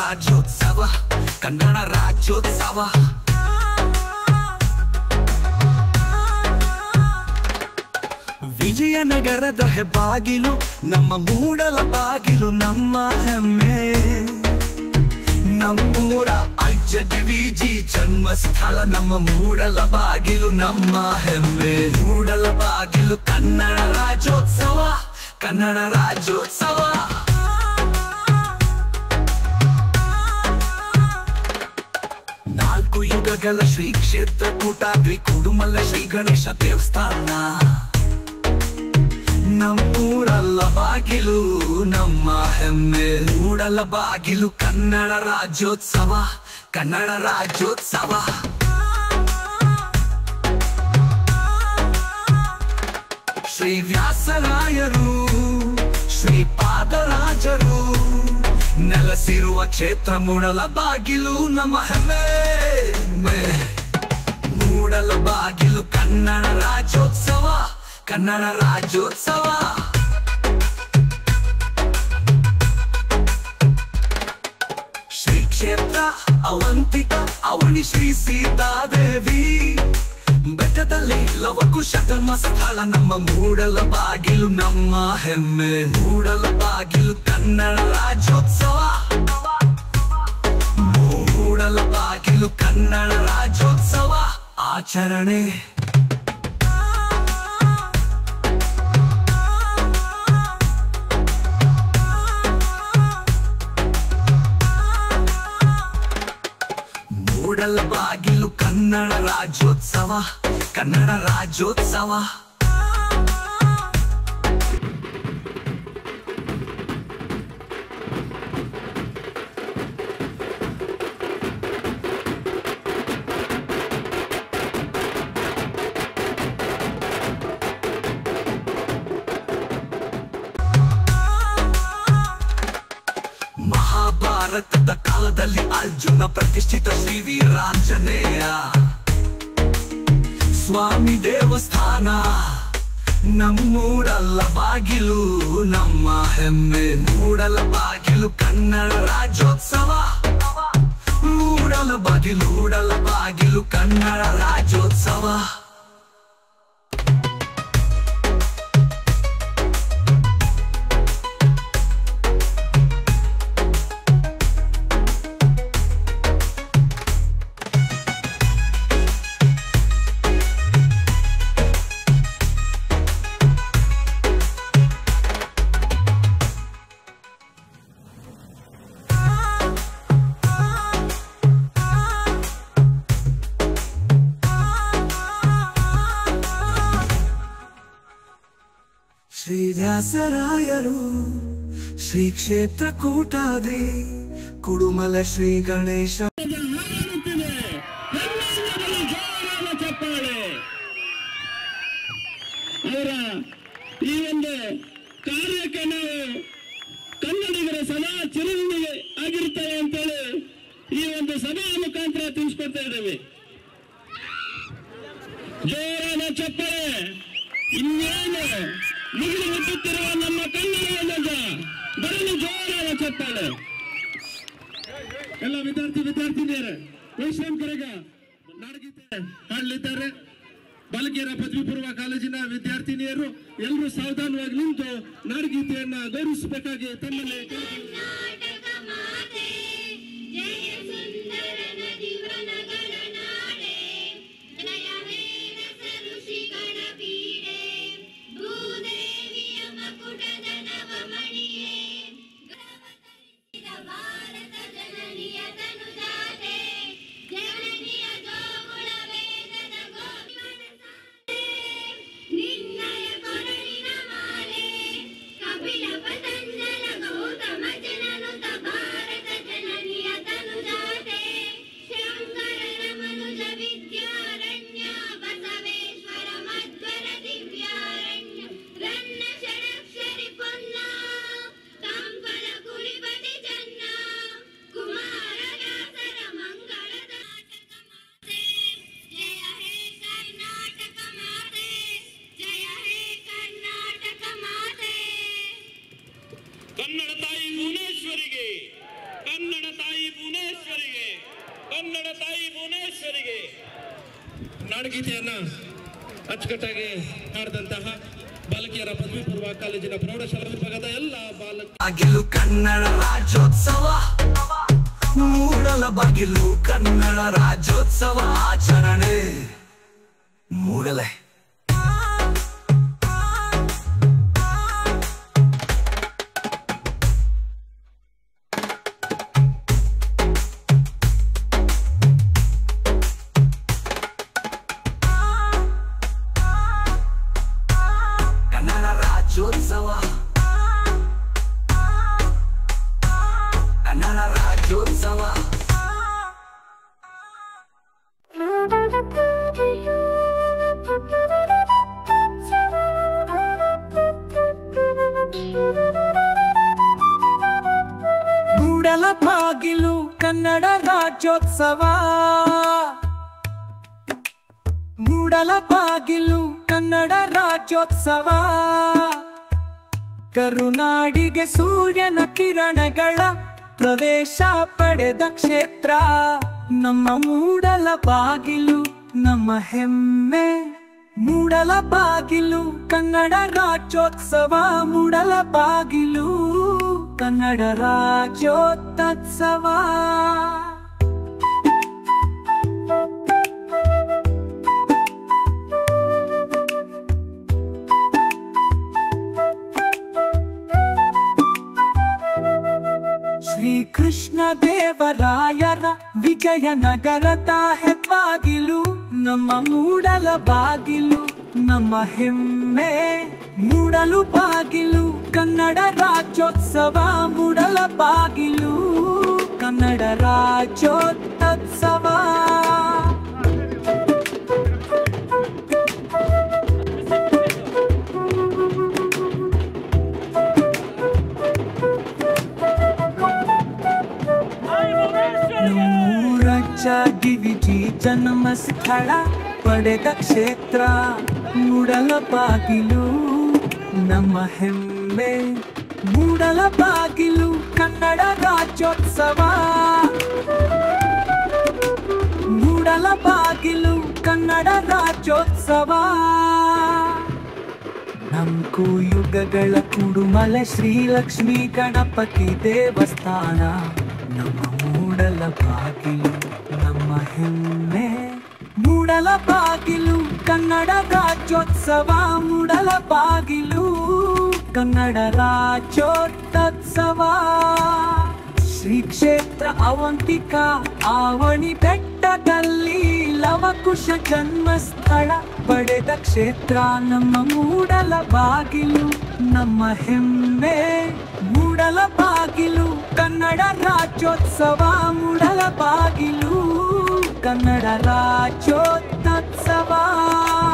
ರಾಜ್ಯೋತ್ಸವ ಕನ್ನಡ ರಾಜ್ಯೋತ್ಸವ ವಿಜಯನಗರದ ಹೆಬ್ಬಾಗಿಲು ನಮ್ಮ ಮೂಡಲ ಬಾಗಿಲು ನಮ್ಮ ಹೆಮ್ಮೆ ನಮ್ಮೂರ ಅಜ್ಜಿ ಜನ್ಮಸ್ಥಳ ನಮ್ಮ ಮೂಡಲ ಬಾಗಿಲು ನಮ್ಮ ಹೆಮ್ಮೆ ಮೂಡಲ ಬಾಗಿಲು ಕನ್ನಡ ರಾಜ್ಯೋತ್ಸವ ಕನ್ನಡ ರಾಜ್ಯೋತ್ಸವ ನಾಲ್ಕು ಯುಗಗಳ ಶ್ರೀ ಕ್ಷೇತ್ರ ಕೂಟಾದ್ರಿ ಕುಡುಮಲ್ಲ ಶ್ರೀ ಗಣೇಶ ದೇವಸ್ಥಾನ ನಮ್ಮೂರಲ್ಲ ಬಾಗಿಲು ನಮ್ಮ ಹೆಮ್ಮೆ ಮೂಡಲ ಬಾಗಿಲು ಕನ್ನಡ ರಾಜ್ಯೋತ್ಸವ ಕನ್ನಡ ರಾಜ್ಯೋತ್ಸವ ಶ್ರೀ ವ್ಯಾಸರಾಯರು ಶ್ರೀ ಪಾದರಾಜರು ನೆಲೆಸಿರುವ ಕ್ಷೇತ್ರ ಮೂಡಲ ಬಾಗಿಲು ನಮ್ಮ ಹೆಮ್ಮೆ ಮೂಡಲ ಬಾಗಿಲು ಕನ್ನಡ ರಾಜ್ಯೋತ್ಸವ ಕನ್ನಡ ರಾಜ್ಯೋತ್ಸವ ಶ್ರೀ ಕ್ಷೇತ್ರ ಅವಂತಿಕ ಅವನಿ ಶ್ರೀ ಸೀತಾದೇವಿ ಬೆಟ್ಟದಲ್ಲಿ ಲವಕುಶ ಧರ್ಮ ಸ್ಥಳ ನಮ್ಮ ಮೂಡಲ ಬಾಗಿಲು ನಮ್ಮ ಹೆಮ್ಮೆ ಮೂಡಲ ಬಾಗಿಲು ಕನ್ನಡ ರಾಜ್ಯೋತ್ಸವ ಮೂಡಲ ಬಾಗಿಲು ಕನ್ನಡ ರಾಜ್ಯೋತ್ಸವ ಆಚರಣೆ ಮೂಡಲ ಬಾಗಿಲು ಕನ್ನಡ ರಾಜ್ಯೋತ್ಸವ ಕನ್ನಡ ರಾಜ್ಯೋತ್ಸವ ಮಹಾಭಾರತದ ಕಾಲದಲ್ಲಿ ಅರ್ಜುನ ಪ್ರತಿಷ್ಠಿತ ಶ್ರೀ ವೀರಾಂಜನೇಯ ಸ್ವಾಮಿ ದೇವಸ್ಥಾನ ನಮ್ಮೂರಲ್ಲ ಬಾಗಿಲು ನಮ್ಮ ಹೆಮ್ಮೆ ಮೂಡಲ ಬಾಗಿಲು ಕನ್ನಡ ರಾಜ್ಯೋತ್ಸವ ಮೂಡಲ ಬಾಗಿಲು ಮೂಡಲ ಬಾಗಿಲು ಕನ್ನಡ ರಾಜ್ಯೋತ್ಸವ ಶ್ರೀ ವ್ಯಾಸರಾಯರು ಶ್ರೀ ಕ್ಷೇತ್ರ ಕೂಟಾದಿ ಕುಡುಮಲ ಶ್ರೀ ಗಣೇಶ ಹಾಡುತ್ತಿದೆ ಎಲ್ಲೆಲ್ಲರಲ್ಲೂ ಜೋರಾದ ಚಪ್ಪಾಳೆ ಅವರ ಈ ಒಂದು ಕಾರ್ಯಕ್ಕೆ ನಾವು ಕನ್ನಡಿಗರ ಸದಾ ಚಿರಋಣಿ ಆಗಿರ್ತೇವೆ ಅಂತೇಳಿ ಈ ಒಂದು ಸಭಾ ಮುಖಾಂತರ ತಿಳಿಸ್ಕೊಡ್ತಾ ಇದ್ದೇವೆ ಜೋರಾದ ಚಪ್ಪಾಳೆ ಇನ್ನೇನು ಮುಗಿಲು ಮುಟ್ಟುತ್ತಿರುವ ನಮ್ಮ ಕನ್ನಡ ಧ್ವಜ ಬರಲು ಜೋರಾದ ಚಪ್ಪಾಳೆ ಎಲ್ಲ ವಿದ್ಯಾರ್ಥಿ ವಿದ್ಯಾರ್ಥಿನಿಯರೇ ವೈಶ್ರಾಮಕರಿಗ ನಾಡಗೀತೆ ಹಾಡಲಿದ್ದಾರೆ ಬಾಲಕಿಯರ ಪದವಿ ಪೂರ್ವ ಕಾಲೇಜಿನ ವಿದ್ಯಾರ್ಥಿನಿಯರು ಎಲ್ಲರೂ ಸಾವಧಾನವಾಗಿ ನಿಂತು ನಾಡಗೀತೆಯನ್ನ ಗೌರವಿಸಬೇಕಾಗಿ ತಮ್ಮಲ್ಲಿ ಕರ್ನಾಟಕ ಮಾತೆ ಜಯ ಸುಂದರ ನದಿವನಗಳ ನಾಡೆ ನಯವೇನ ಸರುಷಿಗಳ ಪೀಡೆ ಭೂದೇವಿಯ ಮಕುಟದ ನವಮಣಿಯೇ ಗರ್ವತರಿಸಿದ ಭಾರತ ಜನನಿಯ ತನುಜಾತೆ ಜನನಿಯ ಜೋಗುಳ ವೇದದ ಗೋವಿನ ನಿನ್ನಯ ಕೊರಳಿನ ಮಾಲೆ ಕಪಿಲ ಪತಂಜಲ ಗೌತಮ ಜನನುತ ಕನ್ನಡ ತಾಯಿ ಭುವನೇಶ್ವರಿಗೆ ನಾಡಗೀತೆಯನ್ನ ಅಚ್ಚುಕಟ್ಟಾಗಿ ಹಾಡಿದಂತಹ ಬಾಲಕಿಯರ ಪದವಿ ಪೂರ್ವ ಕಾಲೇಜಿನ ಪ್ರೌಢಶಾಲಾ ವಿಭಾಗದ ಎಲ್ಲ ಬಾಲಕ ಬಾಗಿಲು ಕನ್ನಡ ರಾಜ್ಯೋತ್ಸವ ಮೂಡಲ ಬಾಗಿಲು ಕನ್ನಡ ರಾಜ್ಯೋತ್ಸವ ಆಚರಣೆ ಮೂಡಲೆ ಕನ್ನಡ ರಾಜ್ಯೋತ್ಸವ ಕನ್ನಡ ರಾಜ್ಯೋತ್ಸವ ಮೂಡಲ ಬಾಗಿಲು ಕನ್ನಡ ರಾಜ್ಯೋತ್ಸವ ಮೂಡಲ ಬಾಗಿಲು ಕನ್ನಡ ರಾಜ್ಯೋತ್ಸವ ಕರುನಾಡಿಗೆ ಸೂರ್ಯನ ಕಿರಣಗಳ ಪ್ರವೇಶ ಪಡೆದ ಕ್ಷೇತ್ರ ನಮ್ಮ ಮೂಡಲ ಬಾಗಿಲು ನಮ್ಮ ಹೆಮ್ಮೆ ಮೂಡಲ ಬಾಗಿಲು ಕನ್ನಡ ರಾಜ್ಯೋತ್ಸವ ಮೂಡಲ ಬಾಗಿಲು ಕನ್ನಡ ರಾಜ್ಯೋತ್ಸವ ಶ್ರೀಕೃಷ್ಣ ದೇವರಾಯರ ವಿಜಯನಗರದ ಹೆಬ್ಬಾಗಿಲು ನಮ್ಮ ಮೂಡಲ ಬಾಗಿಲು ನಮ್ಮ ಹೆಮ್ಮೆ ಮೂಡಲು ಬಾಗಿಲು ಕನ್ನಡ ರಾಜ್ಯೋತ್ಸವ ಮೂಡಲ ಬಾಗಿಲು ಕನ್ನಡ ರಾಜ್ಯೋತ್ಸವ ನಮ್ಮೂರಜ್ಜ ಗಿರಿಜಿ ಜನ್ಮ ಸ್ಥಳ ಪಡೆದ ಕ್ಷೇತ್ರ ಮೂಡಲ ಬಾಗಿಲು ನಮ್ಮ ಹೆಮ್ಮೆ ಮೂಡಲ ಬಾಗಿಲು ಕನ್ನಡ ರಾಜ್ಯೋತ್ಸವ ಮೂಡಲ ಬಾಗಿಲು ಕನ್ನಡ ರಾಜ್ಯೋತ್ಸವ ನಮ್ಕು ಯುಗಗಳ ಕುಡುಮಲೆ ಶ್ರೀಲಕ್ಷ್ಮಿ ಗಣಪತಿ ದೇವಸ್ಥಾನ ನಮ್ಮ ಮೂಡಲ ಬಾಗಿಲು ನಮ್ಮ ಹೆಮ್ಮೆ ಮೂಡಲ ಬಾಗಿಲು ಕನ್ನಡ ರಾಜ್ಯೋತ್ಸವ ಮೂಡಲ ಬಾಗಿಲು ಕನ್ನಡ ರಾಜ್ಯೋತ್ಸವ ಶ್ರೀ ಕ್ಷೇತ್ರ ಅವಂತಿಕ ಆವಣಿ ಬೆಟ್ಟದಲ್ಲಿ ಲವಕುಶ ಜನ್ಮಸ್ಥಳ ಪಡೆದ ಕ್ಷೇತ್ರ ನಮ್ಮ ಮೂಡಲ ಬಾಗಿಲು ನಮ್ಮ ಹೆಮ್ಮೆ ಮೂಡಲ ಬಾಗಿಲು ಕನ್ನಡ ರಾಜ್ಯೋತ್ಸವ ಮೂಡಲ ಬಾಗಿಲು ಕನ್ನಡ ರಾಜ್ಯೋತ್ಸವ